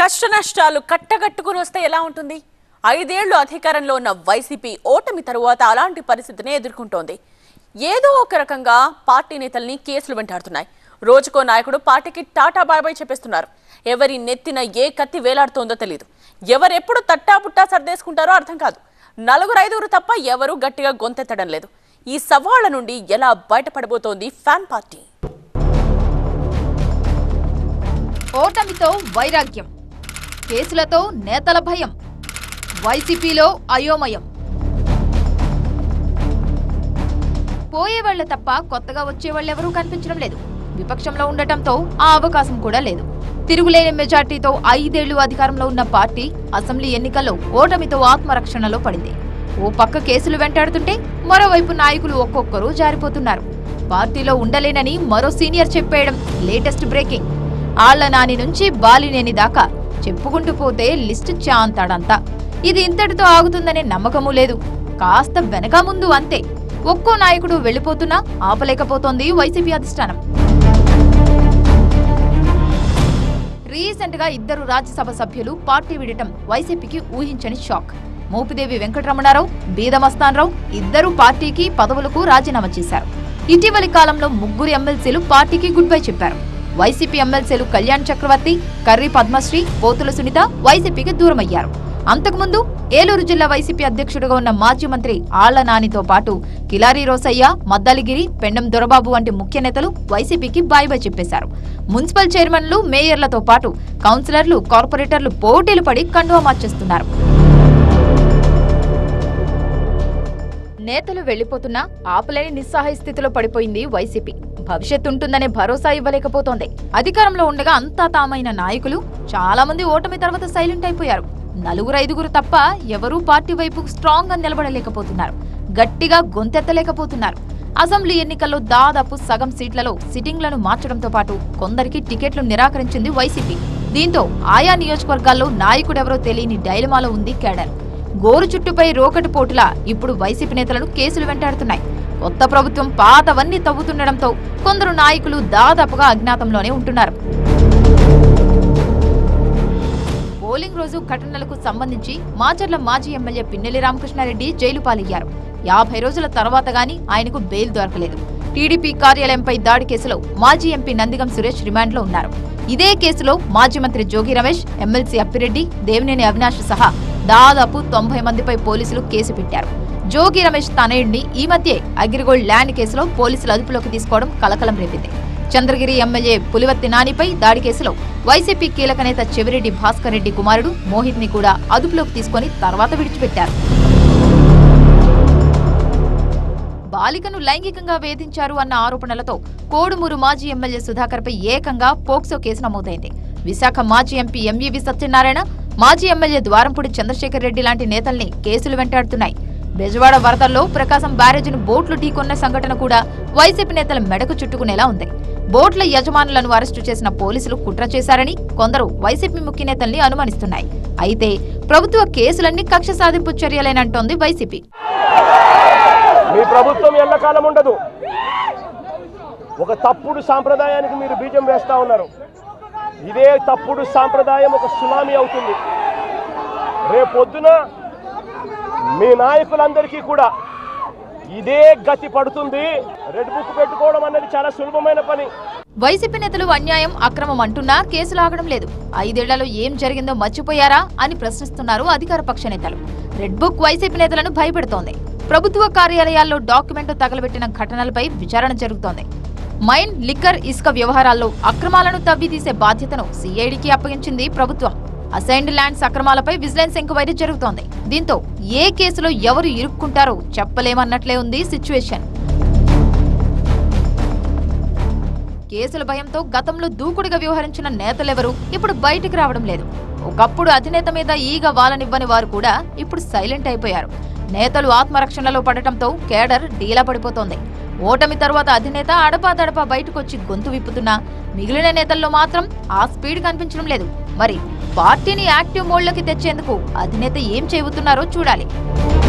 కష్ట నష్టాలు కట్టగట్టుకుని వస్తే ఎలా ఉంటుంది ఐదేళ్లు అధికారంలో ఉన్న వైసీపీ ఓటమి తరువాత అలాంటి పరిస్థితిని ఎదుర్కొంటోంది ఏదో ఒక రకంగా పార్టీ నేతల్ని కేసులు వెంటాడుతున్నాయి రోజుకో నాయకుడు పార్టీకి టాటా బాయ్ చెప్పేస్తున్నారు ఎవరి నెత్తిన ఏ కత్తి వేలాడుతోందో తెలియదు ఎవరెప్పుడు తట్టాపుట్టా సర్దేసుకుంటారో అర్థం కాదు నలుగురు ఐదుగురు తప్ప ఎవరూ గట్టిగా గొంతెత్తడం లేదు ఈ సవాళ్ల నుండి ఎలా బయటపడబోతోంది ఫ్యాన్ పార్టీ ఓటమితో వైరాగ్యం కేసులతో నేతల భయం వైసీపీలో అయోమయం పోయేవాళ్లే తప్ప కొత్తగా వచ్చేవాళ్ళెవరూ కనిపించడం లేదు విపక్షంలో ఉండటంతో ఆ అవకాశం కూడా లేదు తిరుగులేని మెజార్టీతో ఐదేళ్లు అధికారంలో ఉన్న పార్టీ అసెంబ్లీ ఎన్నికల్లో ఓటమితో ఆత్మరక్షణలో పడింది ఓ పక్క కేసులు వెంటాడుతుంటే మరోవైపు నాయకులు ఒక్కొక్కరు జారిపోతున్నారు పార్టీలో ఉండలేనని మరో సీనియర్ చెప్పేయడం లేటెస్ట్ బ్రేకింగ్ ఆళ్ల నాని నుంచి బాలినేని దాకా చెప్పుకుంటూ పోతే లిస్టు చాంతాడంతా ఇది ఇంతటితో ఆగుతుందనే నమ్మకమూ లేదు కాస్త వెనక ముందు అంతే ఒక్కో నాయకుడు వెళ్లిపోతున్నా ఆపలేకపోతోంది వైసీపీ అధిష్టానం రీసెంట్ గా ఇద్దరు రాజ్యసభ సభ్యులు పార్టీ విడటం వైసీపీకి ఊహించని షాక్ మోపిదేవి వెంకటరమణారావు బీదమస్తాన్రావు ఇద్దరు పార్టీకి పదవులకు రాజీనామా చేశారు ఇటీవలి కాలంలో ముగ్గురు ఎమ్మెల్సీలు పార్టీకి గుడ్ బై చెప్పారు వైసీపీ ఎమ్మెల్సీలు కళ్యాణ్ చక్రవర్తి కర్రీ పద్మశ్రీ పోతుల సునీత వైసీపీకి దూరమయ్యారు అంతకుముందు ఏలూరు జిల్లా వైసీపీ అధ్యక్షుడిగా ఉన్న మాజీ మంత్రి ఆళ్ల నానితో పాటు కిలారి రోసయ్య మద్దాలిగిరి పెండం దొరబాబు వంటి ముఖ్య నేతలు వైసీపీకి బాయ్ బాయ్ చెప్పేశారు మున్సిపల్ చైర్మన్లు మేయర్లతో పాటు కౌన్సిలర్లు కార్పొరేటర్లు పోటీలు పడి కండువా మార్చేస్తున్నారు నేతలు వెళ్లిపోతున్నా ఆపలేని నిస్సహాయ స్థితిలో పడిపోయింది వైసీపీ భవిష్యత్తు ఉంటుందనే భరోసా ఇవ్వలేకపోతోంది అధికారంలో ఉండగా అంతా తామైన నాయకులు చాలా మంది ఓటమి తర్వాత సైలెంట్ అయిపోయారు నలుగురు ఐదుగురు తప్ప ఎవరూ పార్టీ వైపు స్ట్రాంగ్ గా నిలబడలేకపోతున్నారు గట్టిగా గొంతెత్తలేకపోతున్నారు అసెంబ్లీ ఎన్నికల్లో దాదాపు సగం సీట్లలో సిట్టింగ్లను మార్చడంతో పాటు కొందరికి టికెట్లు నిరాకరించింది వైసీపీ దీంతో ఆయా నియోజకవర్గాల్లో నాయకుడెవరో తెలియని డైలమాలో ఉంది కేడర్ గోరు చుట్టుపై రోకటి పోటులా ఇప్పుడు వైసీపీ నేతలను కేసులు వెంటాడుతున్నాయి కొత్త ప్రభుత్వం పాతవన్నీ తవ్వుతుండడంతో కొందరు నాయకులు దాదాపుగా అజ్ఞాతంలోనే ఉంటున్నారు పోలింగ్ రోజు ఘటనలకు సంబంధించి మాచర్ల మాజీ ఎమ్మెల్యే పిన్నెల్లి రామకృష్ణారెడ్డి జైలు పాలయ్యారు యాభై రోజుల తర్వాత గాని ఆయనకు బెయిల్ దొరకలేదు టీడీపీ కార్యాలయంపై దాడి కేసులో మాజీ ఎంపీ నందిగం సురేష్ రిమాండ్లో ఉన్నారు ఇదే కేసులో మాజీ మంత్రి జోగి రమేష్ ఎమ్మెల్సీ అప్పిరెడ్డి దేవినేని అవినాష్ సహా దాదాపు తొంభై మందిపై పోలీసులు కేసు పెట్టారు జోగి రమేష్ తనయుడిని ఈ మధ్య అగ్రిగోల్డ్ ల్యాండ్ కేసులో పోలీసులు అదుపులోకి తీసుకోవడం కలకలం రేపింది చంద్రగిరి ఎమ్మెల్యే పులివర్తి నానిపై దాడి కేసులో వైసీపీ కీలక నేత చెవిరెడ్డి భాస్కర్ రెడ్డి కుమారుడు మోహిత్ ని కూడా అదుపులోకి తీసుకొని తర్వాత విడిచిపెట్టారు బాలికను లైంగికంగా వేధించారు అన్న ఆరోపణలతో కోడుమూరు మాజీ ఎమ్మెల్యే సుధాకర్ పై ఏకంగా పోక్సో కేసు నమోదైంది విశాఖ మాజీ ఎంపీ ఎంఈవి సత్యనారాయణ మాజీ ఎమ్మెల్యే ద్వారంపూడి చంద్రశేఖర్ రెడ్డి లాంటి నేతల్ని కేసులు వెంటాడుతున్నాయి బెజవాడ వరదల్లో ప్రకాశం బ్యారేజీని బోట్లు ఢీకొన్న సంఘటన కూడా వైసీపీ నేతల మెడకు చుట్టుకునేలా ఉంది బోట్ల యజమానులను అరెస్టు చేసిన పోలీసులు కుట్ర చేశారని కొందరు వైసీపీ ముఖ్య నేతల్ని అనుమానిస్తున్నాయి అయితే ప్రభుత్వ కేసులన్నీ కక్ష సాధింపు చర్యలేనంటోంది వైసీపీ మీ ప్రభుత్వం ఎల్లకాలం ఉండదు ఒక తప్పుడు సాంప్రదాయానికి మీరు బీజం వేస్తా ఉన్నారు ఇదే తప్పుడు సాంప్రదాయం ఒక సునామీ అవుతుంది రేపొద్దున మీ నాయకులందరికీ కూడా ఇదే గతి పడుతుంది రెడ్ బుక్ పెట్టుకోవడం అనేది చాలా సులభమైన పని వైసీపీ నేతలు అన్యాయం అక్రమం అంటున్నా కేసులు ఆగడం లేదు ఐదేళ్లలో ఏం జరిగిందో మర్చిపోయారా అని ప్రశ్నిస్తున్నారు అధికార పక్ష నేతలు రెడ్ బుక్ వైసీపీ నేతలను భయపెడుతోంది ప్రభుత్వ కార్యాలయాల్లో డాక్యుమెంట్ తగలబెట్టిన ఘటనలపై విచారణ జరుగుతోంది మైన్ లిక్కర్ ఇసుక వ్యవహారాల్లో అక్రమాలను తవ్వితీసే బాధ్యతను సిఐడికి అప్పగించింది ప్రభుత్వం అసైన్డ్ ల్యాండ్స్ అక్రమాలపై విజిలెన్స్ ఎంక్వైరీ జరుగుతోంది దీంతో ఏ కేసులో ఎవరు ఇరుక్కుంటారో చెప్పలేమన్నట్లే ఉంది సిచ్యువేషన్ కేసుల భయంతో గతంలో దూకుడుగా వ్యవహరించిన నేతలెవరూ ఇప్పుడు బయటికి రావడం లేదు ఒకప్పుడు అధినేత మీద ఈగ వాలనివ్వని వారు కూడా ఇప్పుడు సైలెంట్ అయిపోయారు నేతలు ఆత్మరక్షణలో పడటంతో కేడర్ డీలా పడిపోతోంది ఓటమి తరువాత అధినేత అడపాదడపా బయటకొచ్చి గొంతు విప్పుతున్నా మిగిలిన నేతల్లో మాత్రం ఆ స్పీడ్ కనిపించడం లేదు మరి పార్టీని యాక్టివ్ మోడ్లోకి తెచ్చేందుకు అధినేత ఏం చేయబోతున్నారో చూడాలి